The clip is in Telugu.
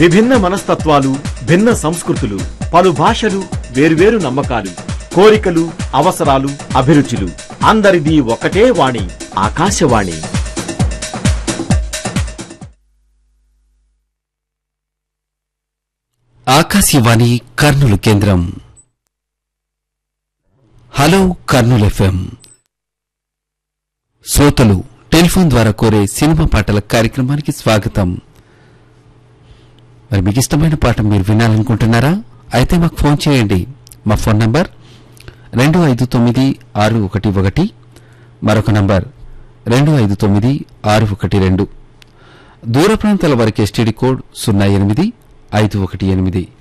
విభిన్న మనస్తత్వాలు భిన్న సంస్కృతులు పలు భాషలు వేర్వేరు నమ్మకాలు కోరికలు అవసరాలు అభిరుచులు అందరిది ఒకటే వాణి ఆకాశవాణి ఆకాశవాణి కర్నూలు కేంద్రం హలో కర్నూలు ఎఫ్ఎం శ్రోతలు టెలిఫోన్ ద్వారా కోరే సినిమా పాటల కార్యక్రమానికి స్వాగతం మరి మీకు ఇష్టమైన పాట మీరు వినాలనుకుంటున్నారా అయితే మాకు ఫోన్ చేయండి మా ఫోన్ నంబర్ రెండు ఐదు తొమ్మిది ఆరు ఒకటి ఒకటి మరొక నంబర్ రెండు ఐదు తొమ్మిది ఆరు ఒకటి రెండు దూర ప్రాంతాల వారికి ఎస్టీడీ కోడ్ సున్నా ఎనిమిది ఐదు ఒకటి ఎనిమిది